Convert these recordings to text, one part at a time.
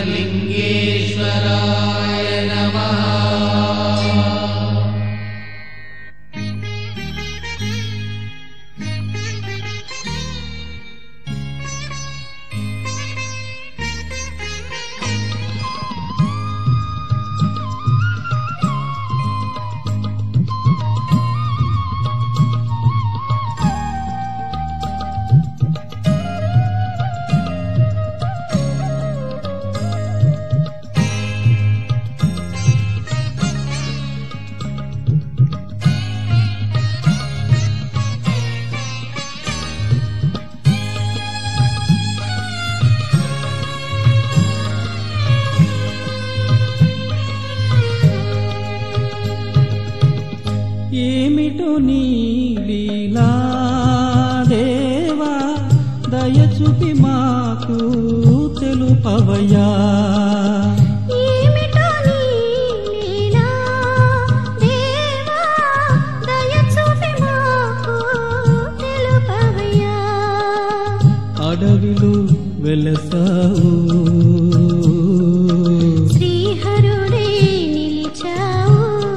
लिङ्गेश्वराय नमः ఏమిటో నీ లీలా దేవా దయచుపి మాకు తెలుపవయా ఏమిటో నీ లీలా దేవా దయచూపి మాకు తెలుపవయ్యా అడవిలో వెలసావు శ్రీహరుడే నిలిచావు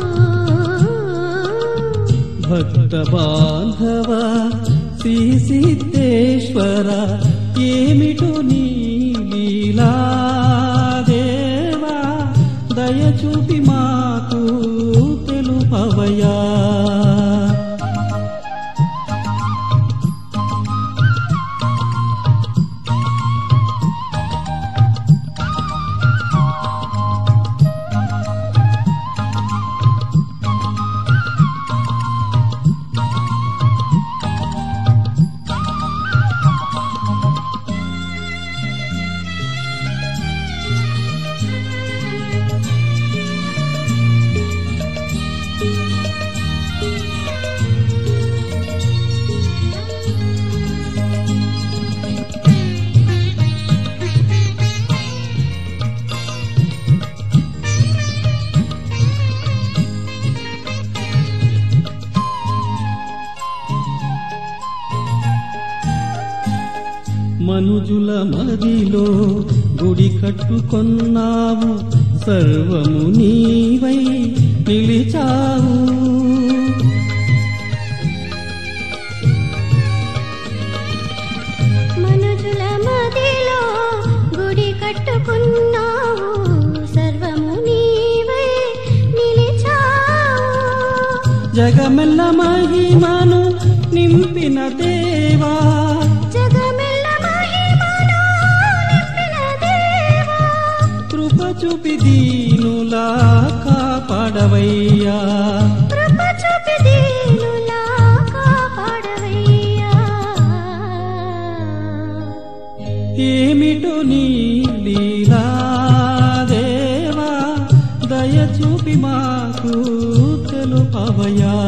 భక్త బాంధవ శ్రీ సిద్ధేశ్వర ఏమిటో నీ లీలా దేవా దయచూపి మాకు తెలుపవయా మనుజుల మదిలో గుడి కట్టుకొన్నావు సర్వము నీవై నిలిచావు మనుజుల మదిలో గుడి కట్టుకున్నావు సర్వము నీవై నిలిచావు జగమెల్ల మహిమను నింపిన దేవా జగమెల్ల మహిమను నింపిన దేవా కృప చూపి దీనులా కాపాడవయ్యా కృప చూపి దీనులా కాపాడవయ్యా ఏమిటో నీ లీలా దేవా దయ చూపి మాకు తెలుపవయా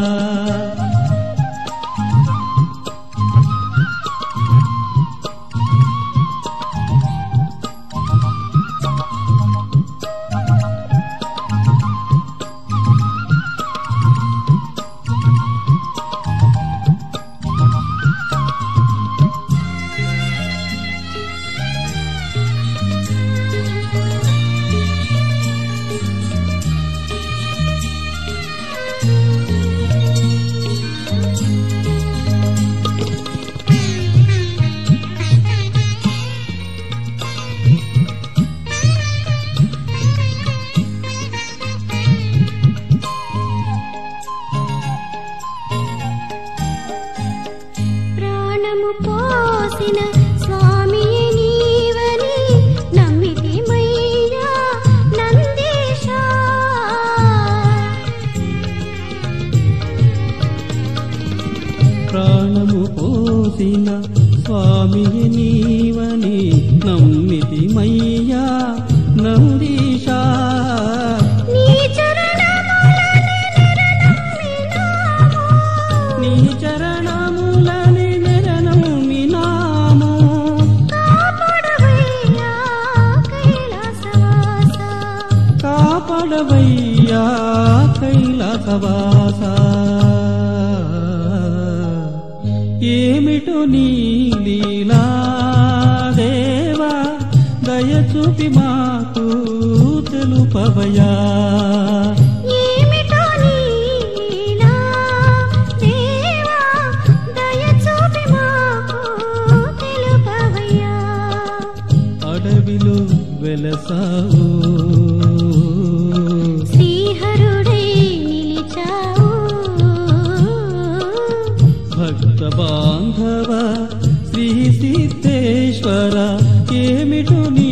ప్రాణము పోసిన స్వామి నీవని నమ్మితిమయ్యా నందీశా ప్రాణము పోసిన స్వామి నీవని నమ్మితి మయ్యా నందీశా నీ చరణములని నిరనమ్మినాము. నీ చరణములని నిరనమ్మినాము కాపాడవయ్యా కైలాసవాస. కాపాడవయ్యా కైలాసవాస ఏమిటో నీ లీలా దేవా దయ దయ చూపి మాకు తెలుపవయా ఏమిటో నీ లీలా దేవా దయ చూపి మాకు తెలుపవయ్యా అడవిలో వెలసావు శ్రీహరుడై నిలిచావు భక్త బాంధవ శ్రీ సిద్ధేశ్వర ఏమిటో నీ